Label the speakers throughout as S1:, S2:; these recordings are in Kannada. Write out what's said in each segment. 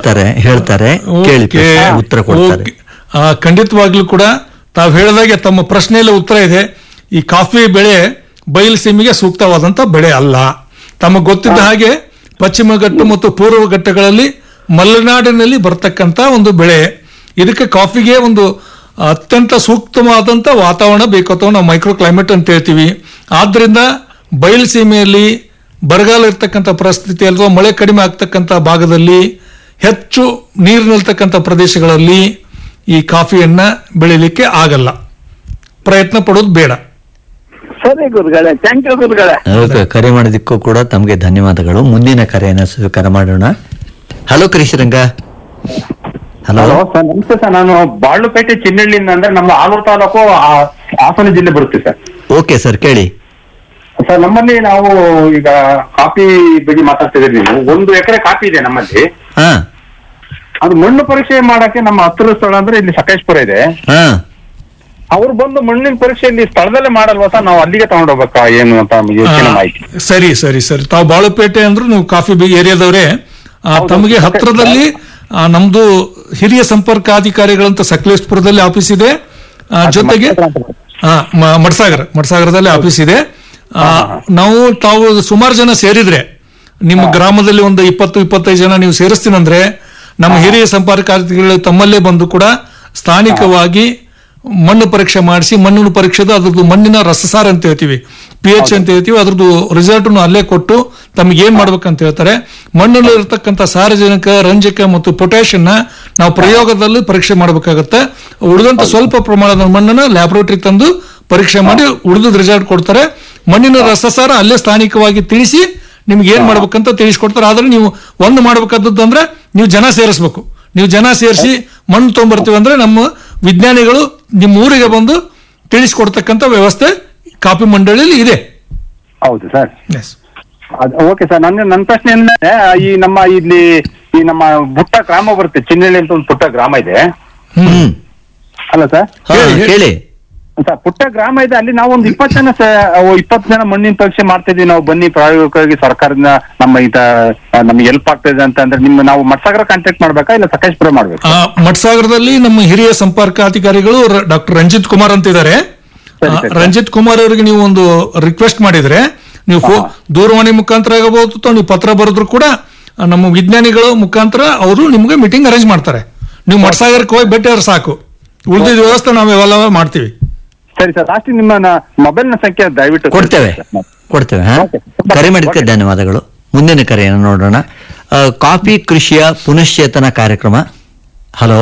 S1: ಹೇಳ್ತಾರೆ ಹೇಳ್ತಾರೆ ಕೇಳಿ
S2: ಓಕೆ.
S1: ಉತ್ತರ ಕೊಡ್ತಾರೆ
S2: ಓಕೆ. ಆ, ಖಂಡಿತವಾಗ್ಲೂ ಕೂಡ ತಾವು ಹೇಳಿದಾಗೆ ತಮ್ಮ ಪ್ರಶ್ನೆಯಲ್ಲಿ ಉತ್ತರ ಇದೆ ಈ ಕಾಫಿ ಬೆಳೆ ಬಯಲುಸೀಮೆಗೆ ಸೂಕ್ತವಾದಂತ ಬೆಳೆ ಅಲ್ಲ ತಮಗೆ ಗೊತ್ತಿದ್ದ ಹಾಗೆ ಪಶ್ಚಿಮ ಘಟ್ಟ ಮತ್ತು ಪೂರ್ವ ಘಟ್ಟಗಳಲ್ಲಿ ಮಲೆನಾಡಿನಲ್ಲಿ ಬರ್ತಕ್ಕಂತ ಒಂದು ಬೆಳೆ ಇದಕ್ಕೆ ಕಾಫಿಗೆ ಒಂದು ಅತ್ಯಂತ ಸೂಕ್ತವಾದಂತ ವಾತಾವರಣ ಬೇಕು ಅಥವಾ ನಾವು ಮೈಕ್ರೋ ಕ್ಲೈಮೇಟ್ ಅಂತ ಹೇಳ್ತೀವಿ ಆದ್ರಿಂದ ಬಯಲುಸೀಮೆಯಲ್ಲಿ ಬರಗಾಲ ಇರ್ತಕ್ಕಂಥ ಪರಿಸ್ಥಿತಿ ಅಥವಾ ಮಳೆ ಕಡಿಮೆ ಆಗ್ತಕ್ಕಂಥ ಭಾಗದಲ್ಲಿ ಹೆಚ್ಚು ನೀರು ನಿಲ್ತಕ್ಕಂಥ ಪ್ರದೇಶಗಳಲ್ಲಿ ಈ ಕಾಫಿಯನ್ನ ಬೆಳಿಲಿಕ್ಕೆ ಆಗಲ್ಲ ಪ್ರಯತ್ನ ಪಡೋದು ಬೇಡ
S3: ಸರಿ ಗುರುಗಳೇ ಥ್ಯಾಂಕ್ ಯು ಗುರುಗಳೇ
S1: ಓಕೆ ಕರೆ ಮಾಡೋದಕ್ಕೂ ಕೂಡ ತಮಗೆ ಧನ್ಯವಾದಗಳು ಮುಂದಿನ ಕರೆಯನ್ನು ಸ್ವೀಕಾರ ಮಾಡೋಣ hello Krishnaranga hello
S4: hello sir ನಮಸ್ತೆ ಸರ್ ನಾನು ಬಾಳುಪೇಟೆ ಚಿನ್ನಳ್ಳಿಯಿಂದ ಅಂದ್ರೆ ನಮ್ಮ ಆಲೂರು ತಾಲೂಕು ಆ- ಹಾಸನ ಜಿಲ್ಲೆ ಬರುತ್ತೆ ಸರ್
S1: ಓಕೆ ಸರ್ ಕೇಳಿ
S4: ಸರ್ ನಮ್ಮಲ್ಲಿ ನಾವು ಈಗ ಕಾಫಿ ಬಗ್ಗೆ ಮಾತಾಡ್ತಿದ್ದೀರಿ ನೀವು ಒಂದು ಎಕರೆ ಕಾಫಿ ಇದೆ ನಮ್ಮಲ್ಲಿ
S1: ಹಾ
S4: ಅದು ಮಣ್ಣು ಪರೀಕ್ಷೆ ಮಾಡಕ್ಕೆ ನಮ್ಮ ಹತ್ತಿರ ಸ್ಥಳ ಅಂದ್ರೆ ಇಲ್ಲಿ ಸಕಲೇಶ್ಪುರ ಇದೆ
S1: ಹಾ
S4: ಅವ್ರು ಬಂದು ಮಣ್ಣಿನ ಪರೀಕ್ಷೆ ಇಲ್ಲಿ ಸ್ಥಳದಲ್ಲೇ ಮಾಡಲ್ವಾ ಸರ್ ನಾವು ಅಲ್ಲಿಗೆ ತಗೊಂಡೋಗ್ಬೇಕಾ ಏನು ಅಂತ ನಮಗೆ ಹೆಚ್ಚಿನ ಮಾಹಿತಿ
S2: ಆ, ಸರಿ ಸರಿ ಸರಿ ತಾವು ಬಾಳುಪೇಟೆ ಅಂದ್ರು ನೀವು ಕಾಫಿ ಬಿ ಏರಿಯಾದವರೇ ಆ,
S4: ಹೌದು.
S2: ತಮಗೆ ಹತ್ರದಲ್ಲಿ ಆ, ನಮ್ದು ಹಿರಿಯ ಸಂಪರ್ಕಾಧಿಕಾರಿಗಳಂತ ಸಕಲೇಶ್ಪುರದಲ್ಲಿ ಆಫೀಸ್ ಇದೆ ಆ, ಜೊತೆಗೆ ಆ, ಮ- ಮಡ್ಸಾಗರ ಮಡ್ಸಾಗರದಲ್ಲಿ ಆಫೀಸ್ ಇದೆ ಆ, ನಾವು ತಾವು ಸುಮಾರು ಜನ ಸೇರಿದ್ರೆ ನಿಮ್ಮ ಗ್ರಾಮದಲ್ಲಿ ಒಂದು ಇಪ್ಪತ್ತು ಇಪ್ಪತ್ತೈದು ಜನ ನೀವು ಸೇರಿಸ್ತೀನಂದ್ರೆ ನಮ್ಮ ಹಿರಿಯ ಸಂಪರ್ಕಾಧಿಕಾರಿಗಳು ತಮ್ಮಲ್ಲೇ ಬಂದು ಕೂಡ ಸ್ಥಾನಿಕವಾಗಿ ಮಣ್ಣು ಪರೀಕ್ಷೆ ಮಾಡಿಸಿ ಮಣ್ಣಿನ ಪರೀಕ್ಷೆದು ಅದ್ರದ್ದು ಮಣ್ಣಿನ ರಸಸಾರ ಅಂತ ಹೇಳ್ತೀವಿ ಪಿ ಎಚ್ ಅಂತ ಹೇಳ್ತೀವಿ ಅದ್ರದ್ದು ರಿಸಲ್ಟ್ ಅಲ್ಲೇ ಕೊಟ್ಟು ತಮಗೆ ಏನ್ ಮಾಡ್ಬೇಕಂತ ಹೇಳ್ತಾರೆ ಮಣ್ಣಲ್ಲಿ ಇರತಕ್ಕಂಥ ಸಾರಜನಕ ರಂಜಕ ಮತ್ತು ಪೊಟ್ಯಾಷಿಯನ್ನ ನಾವು ಪ್ರಯೋಗದಲ್ಲಿ ಪರೀಕ್ಷೆ ಮಾಡಬೇಕಾಗತ್ತೆ ಉಳಿದಂತ ಸ್ವಲ್ಪ ಪ್ರಮಾಣದ ಮಣ್ಣನ್ನ ಲ್ಯಾಬೊರೇಟರಿ ತಂದು ಪರೀಕ್ಷೆ ಮಾಡಿ ಉಳಿದ ರಿಸಲ್ಟ್ ಕೊಡ್ತಾರೆ ಮಣ್ಣಿನ ರಸಸಾರ ಅಲ್ಲೇ ಸ್ಥಾನಿಕವಾಗಿ ತಿಳಿಸಿ ನಿಮ್ಗೆ ಏನ್ ಮಾಡ್ಬೇಕಂತ ತಿಳಿಸ್ಕೊಡ್ತಾರೆ ಆದ್ರೆ ನೀವು ಒಂದು ಮಾಡ್ಬೇಕಾದದ್ದು ಅಂದ್ರೆ ನೀವು ಜನ ಸೇರಿಸ್ಬೇಕು ನೀವು ಜನ ಸೇರಿಸಿ ಮಣ್ಣು ತೊಗೊಂಬರ್ತೀವಿ ಅಂದ್ರೆ ನಮ್ಮ ವಿಜ್ಞಾನಿಗಳು ನಿಮ್ಮ ಊರಿಗೆ ಬಂದು ತಿಳಿಸ್ಕೊಡ್ತಕ್ಕಂಥ ವ್ಯವಸ್ಥೆ ಕಾಪಿ ಮಂಡಳಿಯಲ್ಲಿ ಇದೆ
S4: ಹೌದು ಸರ್
S2: ಎಸ್
S4: ಓಕೆ ಸರ್ ನನ್ನ ನನ್ನ ಪ್ರಶ್ನೆ ಅಂದ್ರೆ ಈ ನಮ್ಮ ಇಲ್ಲಿ ಈ ನಮ್ಮ ಪುಟ್ಟ ಗ್ರಾಮ ಬರುತ್ತೆ ಚಿನ್ನಳ್ಳಿ ಅಂತ ಒಂದು ಪುಟ್ಟ ಗ್ರಾಮ ಇದೆ
S1: ಹ್ಮ್
S4: ಅಲ್ಲ ಸರ್
S1: ಹಾ,
S2: ಹೇಳಿ,
S1: ಕೇಳಿ
S4: ಸರ್ ಪುಟ್ಟ ಗ್ರಾಮ ಇದೆ ಅಲ್ಲಿ ನಾವು ಒಂದು ಇಪ್ಪತ್ತು ಜನ ಇಪ್ಪತ್ತು ಜನ ಮಣ್ಣಿನ ಪರೀಕ್ಷೆ ಮಾಡ್ತಾ ಇದೀವಿ ನಾವು ಬನ್ನಿ ಪ್ರಾಯೋಗಿಕವಾಗಿ ಸರ್ಕಾರದಿಂದ ನಮ್ಮ ಇದ ನಮ್ಗೆ ಹೆಲ್ಪ್ ಆಗ್ತದೆ ಅಂತ ಅಂದ್ರೆ ನಿಮ್ಮ ನಾವು ಮಟ್ಸಾಗರ ಕಾಂಟ್ಯಾಕ್ಟ್ ಮಾಡ್ಬೇಕಾ ಇಲ್ಲ ಸಕಲೇಶ್ಪುರ ಮಾಡ್ಬೇಕು
S2: ಆ, ಮಠಸಾಗರದಲ್ಲಿ ನಮ್ಮ ಹಿರಿಯ ಸಂಪರ್ಕಾಧಿಕಾರಿಗಳು ಡಾಕ್ಟರ್ ರಂಜಿತ್ ಕುಮಾರ್ ಅಂತ ಇದ್ದಾರೆ
S4: ಸರಿ,
S2: ಆ,
S4: ಸರಿ.
S2: ರಂಜಿತ್ ಕುಮಾರ್ ಅವರಿಗೆ ನೀವು ಒಂದು ರಿಕ್ವೆಸ್ಟ್ ಮಾಡಿದ್ರೆ ನೀವು ಫೋ- ದೂರವಾಣಿ ಮುಖಾಂತರ ಆಗಬಹುದು ಅಥವಾ ನೀವು ಪತ್ರ ಬರೆದ್ರು ಕೂಡ ಆ, ನಮ್ಮ ವಿಜ್ಞಾನಿಗಳ ಮುಖಾಂತರ ಅವರು ನಿಮ್ಗೆ ಮೀಟಿಂಗ್ ಅರೇಂಜ್ ಮಾಡ್ತಾರೆ ನೀವು ಮಠಸಾಗರಕ್ಕೆ ಹೋಗಿ ಭೇಟಿ ಆದ್ರೆ ಸಾಕು ಉಳಿದಿದ್ದ ವ್ಯವಸ್ಥೆ ನಾವು ಇವೆಲ್ಲ ಮಾಡ್ತೀವಿ
S4: ಸರಿ ಸರ್ ಲಾಸ್ಟ್ ನಿಮ್ಮ ಮೊಬೈಲ್ ನ ಸಂಖ್ಯೆ ದಯವಿಟ್ಟು
S1: ಕೊಡ್ತೇವೆ ಕೊಡ್ತೇವೆ ಹಾ
S4: Okay.
S1: ಕರೆ ಮಾಡಿದ್ದಕ್ಕೆ ಧನ್ಯವಾದಗಳು ಮುಂದಿನ ಕರೆಯನ್ನು ನೋಡೋಣ ಆ, ಕಾಫಿ ಕೃಷಿಯ ಪುನಶ್ಚೇತನ ಕಾರ್ಯಕ್ರಮ ಹಲೋ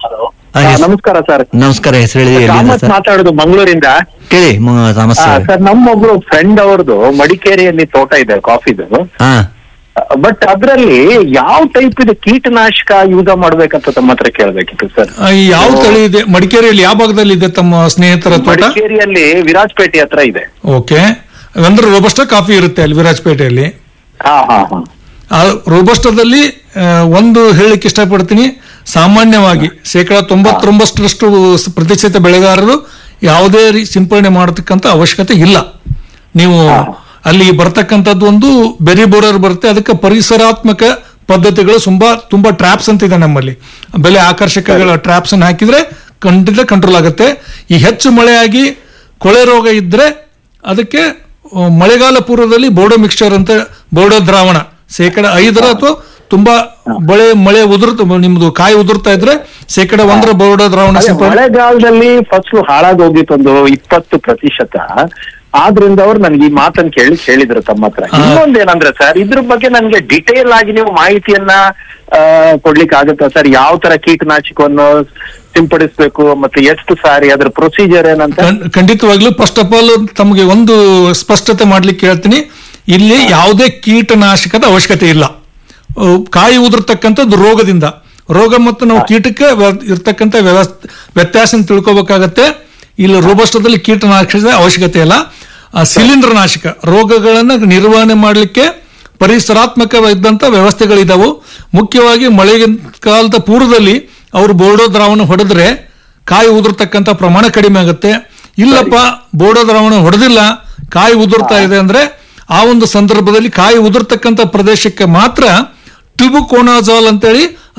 S1: ಆ, ಹೆಸ್-
S3: ನಮಸ್ಕಾರ ಸರ್
S1: ನಮಸ್ಕಾರ ಹೆಸರು ಹೇಳಿ ಎಲ್ಲಿಂದ
S3: ಕಾಮತ್
S1: ಸರ್
S3: ಮಾತಾಡೋದು ಮಂಗಳೂರಿಂದ
S1: ಕೇಳಿ ಮ- ಸಮಸ್ಯೆ
S3: ಸರ್ ನಮ್ಮೊಬ್ರು ಫ್ರೆಂಡ್ ಅವ್ರದ್ದು ಮಡಿಕೇರಿಯಲ್ಲಿ ತೋಟ ಇದೆ ಕಾಫಿದು
S1: ಹಾ
S3: ಬಟ್ ಅದ್ರಲ್ಲಿ ಯಾವ ಟೈಪ್ ಇದೆ ಕೀಟನಾಶಕ ಯೂಸ್ ಮಾಡ್ಬೇಕಂತ ತಮ್ಮ ಹತ್ರ ಕೇಳ್ಬೇಕಿತ್ತು ಸರ್
S2: ಆ, ಈ ಯಾವ ತಳಿ ಇದೆ ಮಡಿಕೇರಿಯಲ್ಲಿ ಯಾವ ಭಾಗದಲ್ಲಿ ಇದೆ ತಮ್ಮ ಸ್ನೇಹಿತರ ತೋಟ
S3: ಮಡಿಕೇರಿಯಲ್ಲಿ ವಿರಾಜಪೇಟೆ ಹತ್ರ ಇದೆ
S2: ಓಕೆ ಅಂದ್ರೆ ರೋಬಸ್ಟ ಕಾಫಿ ಇರುತ್ತೆ ಅಲ್ಲಿ ವಿರಾಜಪೇಟೆಯಲ್ಲಿ
S3: ಹಾ ಹಾ ಹಾ
S2: ಆ ರೋಬಸ್ಟದಲ್ಲಿ ಆ, ಒಂದು ಹೇಳಲಿಕ್ಕೆ ಇಷ್ಟಪಡ್ತೀನಿ ಸಾಮಾನ್ಯವಾಗಿ ಶೇಕಡ ತೊಂಬತ್ತೊಂಬತ್ತರಷ್ಟು ಸ- ಪ್ರತಿಶತ ಬೆಳೆಗಾರರು ಯಾವುದೇ ರೀ ಸಿಂಪರಣೆ ಮಾಡತಕ್ಕಂತ ಅವಶ್ಯಕತೆ ಇಲ್ಲ ನೀವು ಅಲ್ಲಿ ಬರ್ತಕ್ಕಂಥದ್ದು ಒಂದು ಬೆರಿ ಬೋರರ್ ಬರುತ್ತೆ ಅದಕ್ಕೆ ಪರಿಸರಾತ್ಮಕ ಪದ್ಧತಿಗಳು ತುಂಬಾ ತುಂಬಾ ಟ್ರಾಪ್ಸ್ ಅಂತ ಇದೆ ನಮ್ಮಲ್ಲಿ ಬೆಲೆ ಆಕರ್ಷಕಗಳ ಟ್ರಾಪ್ಸ್ ಅನ್ನು ಹಾಕಿದ್ರೆ ಖಂಡಿತ ಕಂಟ್ರೋಲ್ ಆಗುತ್ತೆ ಈ ಹೆಚ್ಚು ಮಳೆಯಾಗಿ ಕೊಳೆ ರೋಗ ಇದ್ರೆ ಅದಕ್ಕೆ ಆ, ಮಳೆಗಾಲ ಪೂರ್ವದಲ್ಲಿ ಬೋರ್ಡೋ ಮಿಕ್ಸ್ಚರ್ ಅಂತ ಬೋರ್ಡೋ ದ್ರಾವಣ ಶೇಕಡ ಐದರ ಅಥವಾ ತುಂಬಾ ಬಳೆ ಮಳೆ ಉದುರ್ತ ನಿಮ್ದು ಕಾಯಿ ಉದುರ್ತಾ ಇದ್ರೆ ಶೇಕಡ ಒಂದರ ಬೋರ್ಡೋ ದ್ರಾವಣ
S3: ಅದೇ
S2: ಸಿಂಪಡಣೆ
S3: ಮಳೆಗಾಲದಲ್ಲಿ ಫಸಲು ಹಾಳಾಗಿ ಹೋಗಿತ್ತು ಒಂದು ಇಪ್ಪತ್ತು ಪ್ರತಿಶತ ಆದ್ರಿಂದ ಅವ್ರು ನನ್ಗೆ ಈ ಮಾತನ್ನ ಕೇಳಿ ಕೇಳಿದ್ರು ತಮ್ಮ ಹತ್ರ ಇನ್ನೊಂದೇನಂದ್ರೆ ಸರ್ ಇದ್ರ ಬಗ್ಗೆ ನನ್ಗೆ ಡಿಟೇಲ್ ಆಗಿ ನೀವು ಮಾಹಿತಿಯನ್ನ ಆ, ಕೊಡ್ಲಿಕ್ಕೆ ಆಗುತ್ತಾ ಸರ್ ಯಾವ ತರ ಕೀಟನಾಶಕವನ್ನು ಸಿಂಪಡಿಸ್ಬೇಕು ಮತ್ತೆ ಎಷ್ಟು ಸಾರಿ ಅದ್ರ ಪ್ರೊಸೀಜರ್ ಏನಂತ
S2: ಖಂಡ್- ಖಂಡಿತವಾಗ್ಲೂ ಫಸ್ಟ್ ಆಫ್ ಆಲ್ ತಮಗೆ ಒಂದು ಸ್ಪಷ್ಟತೆ ಮಾಡ್ಲಿಕ್ಕೆ ಹೇಳ್ತೀನಿ ಇಲ್ಲಿ ಯಾವುದೇ ಕೀಟನಾಶಕದ ಅವಶ್ಯಕತೆ ಇಲ್ಲ ಅಹ್, ಕಾಯಿ ಉದುರ್ತಕ್ಕಂಥದ್ದು ರೋಗದಿಂದ ರೋಗ ಮತ್ತು ನಾವು ಕೀಟಕ್ಕೆ ವ್ಯ- ಇರ್ತಕ್ಕಂಥ ವ್ಯವಸ್ಥೆ ವ್ಯತ್ಯಾಸ ತಿಳ್ಕೊಬೇಕಾಗತ್ತೆ ಇಲ್ಲಿ ರೋಬಸ್ಟದಲ್ಲಿ ಕೀಟನಾಶಕದ ಅವಶ್ಯಕತೆ ಇಲ್ಲ ಆ, ಶಿಲೀಂಧ್ರನಾಶಕ ರೋಗಗಳನ್ನು ನಿರ್ವಹಣೆ ಮಾಡಲಿಕ್ಕೆ ಪರಿಸರಾತ್ಮಕವಿದ್ದಂಥ ವ್ಯವಸ್ಥೆಗಳಿದಾವು ಮುಖ್ಯವಾಗಿ ಮಳೆಗಾಲದ ಪೂರ್ವದಲ್ಲಿ ಅವರು ಬೋರ್ಡೋ ದ್ರಾವಣ ಹೊಡೆದ್ರೆ ಕಾಯಿ ಉದುರ್ತಕ್ಕಂಥ ಪ್ರಮಾಣ ಕಡಿಮೆ ಆಗುತ್ತೆ ಇಲ್ಲಪ್ಪ ಬೋರ್ಡೋ ದ್ರಾವಣ ಹೊಡೆದಿಲ್ಲ ಕಾಯಿ ಉದುರ್ತಾ ಇದೆ ಅಂದ್ರೆ ಆ ಒಂದು ಸಂದರ್ಭದಲ್ಲಿ ಕಾಯಿ ಉದುರ್ತಕ್ಕಂಥ ಪ್ರದೇಶಕ್ಕೆ ಮಾತ್ರ ಟ್ಯೂಬುಕೋನಾಜಾಲ್ ಅಂತೇಳಿ